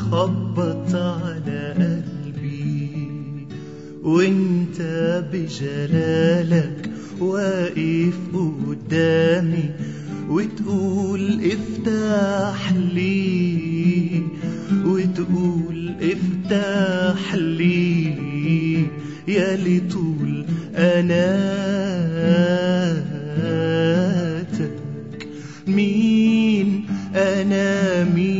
بتخبط على قلبي وانت بجلالك واقف قدامي وتقول افتح لي وتقول افتح لي يا لي طول اناتك مين انا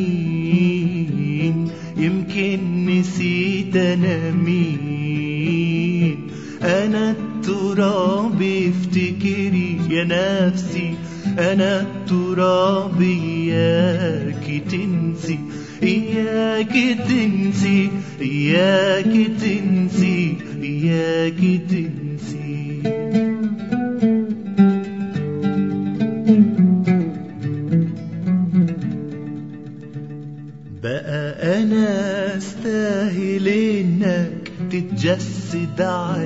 مين يمكن نسيت انا مين انا التراب افتكري يا نفسي انا التراب اياك تنسي اياك تنسي اياك تنسي اياك تنسي بقى انا استاهل انك تتجسد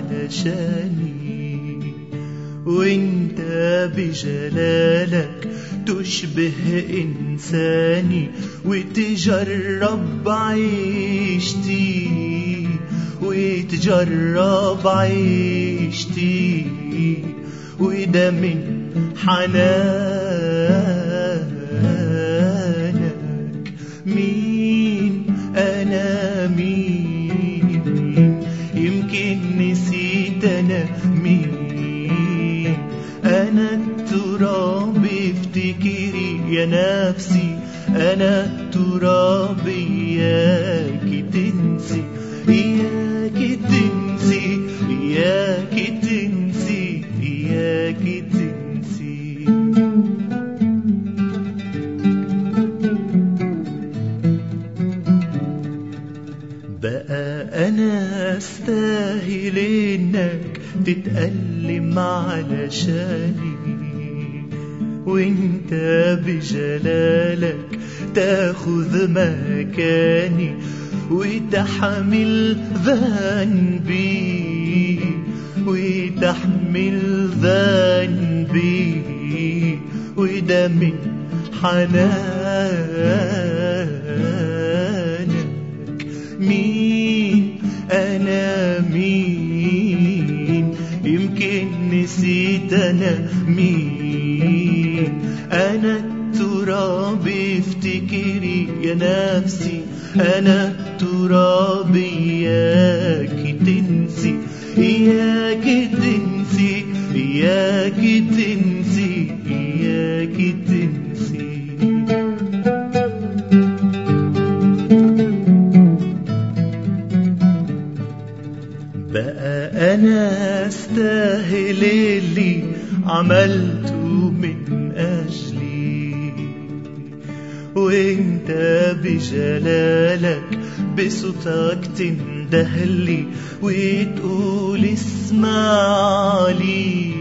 علشاني وانت بجلالك تشبه انساني وتجرب عيشتي وتجرب عيشتي وده من حنانك مين انا مين يمكن نسيت انا مين انا التراب افتكري يا نفسي انا التراب اياك تنسي اياك تنسي اياك تنسي اياك تنسي بقى انا استاهل انك تتألم علشاني وانت بجلالك تاخذ مكاني وتحمل ذنبي وتحمل ذنبي وده من حنانك مين انا مين يمكن نسيت انا مين انا التراب افتكري يا نفسي انا التراب اياك تنسي اياك تنسي اياك تنسي اياك تنسي بقى انا استاهل اللي عملته من اجلي وانت بجلالك بصوتك تندهلي وتقول اسمع لي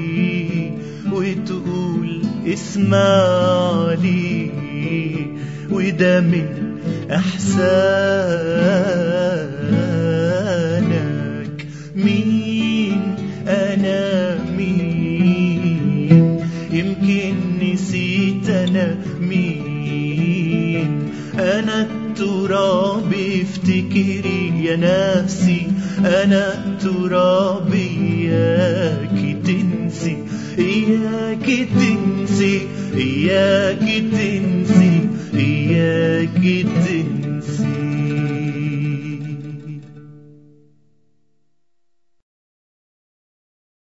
وتقول اسمع لي وده من احسانك مين انا مين يمكن نسيت انا مين انا التراب افتكري يا نفسي انا التراب اياك تنسي اياك تنسي اياك تنسي